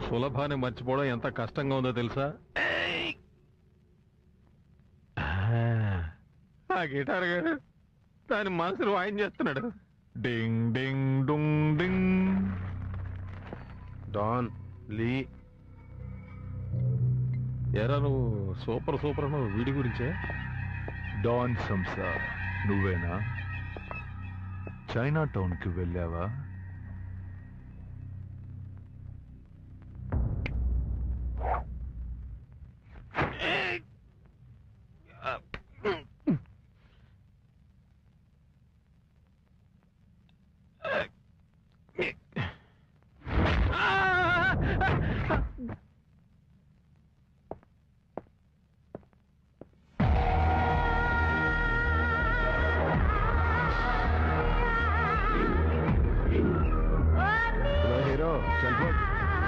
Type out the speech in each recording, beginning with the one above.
సులభాన్ని మర్చిపోవడం ఎంత కష్టంగా ఉందో తెలుసా ఆ గిటార్ గారు దాని మనసులు వాయిన్ చేస్తున్నాడు డింగ్ డింగ్ డుంగ్ డింగ్ డాన్ లీ ఎరా నువ్వు సూపర్ సూపర్ నువ్వు వీడి గురించే డాన్ సంసా నువ్వేనా చైనా టౌన్ కి వెళ్ళావా హలో హీరో చల్ ఫోట్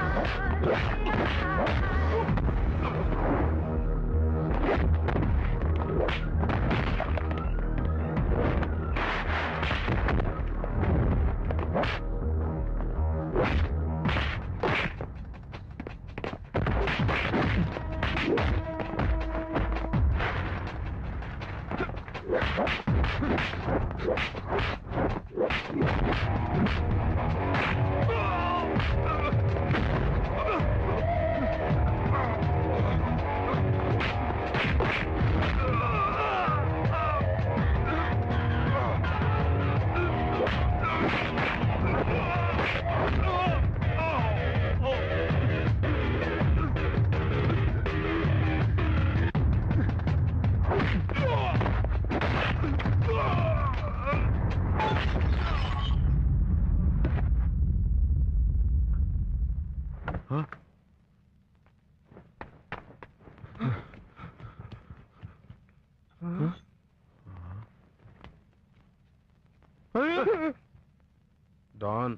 డాన్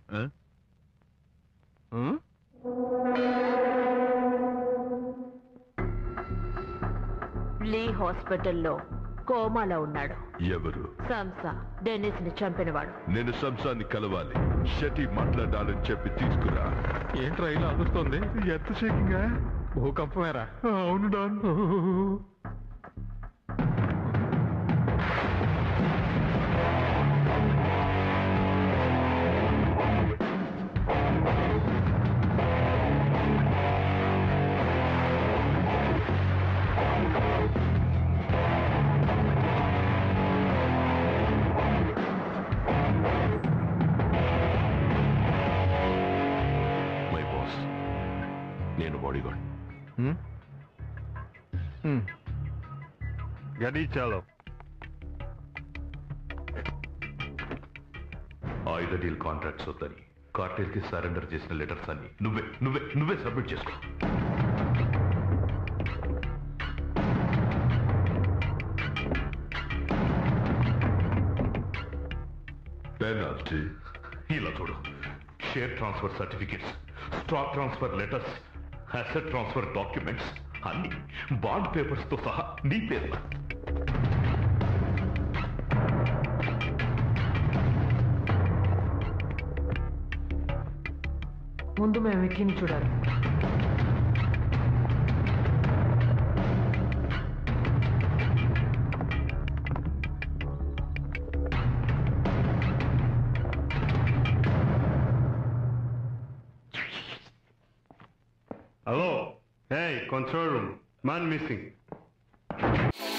లీ హాస్పిటల్లో కోమాలో ఉన్నాడు ఎవరు సంసా డెన్నిస్ ని చంపినవాడు నేను సంసాన్ని కలవాలి షటి మాట్లాడాలని చెప్పి తీసుకురా ఏంట్రా ఇలా అదురుతోంది ఎంత షేకింగా భూకంపమేరా అవును డాన్ మై బాస్ నేను బాడీగార్డ్ గడి చాలో ఆయుధ డీల్ కాంట్రాక్ట్స్ వద్దని కార్టెల్ కి సరెండర్ చేసిన లెటర్స్ అన్ని నువ్వే నువ్వే నువ్వే సబ్మిట్ చేసుకో పెనాల్టీ ఇలా చూడు share transfer certificates stock transfer letters asset transfer documents అన్ని బాండ్ పేపర్స్ తో సహా నీ పేర్ల ముందు మేము విక్కీని చూడాలి hello hey control room man missing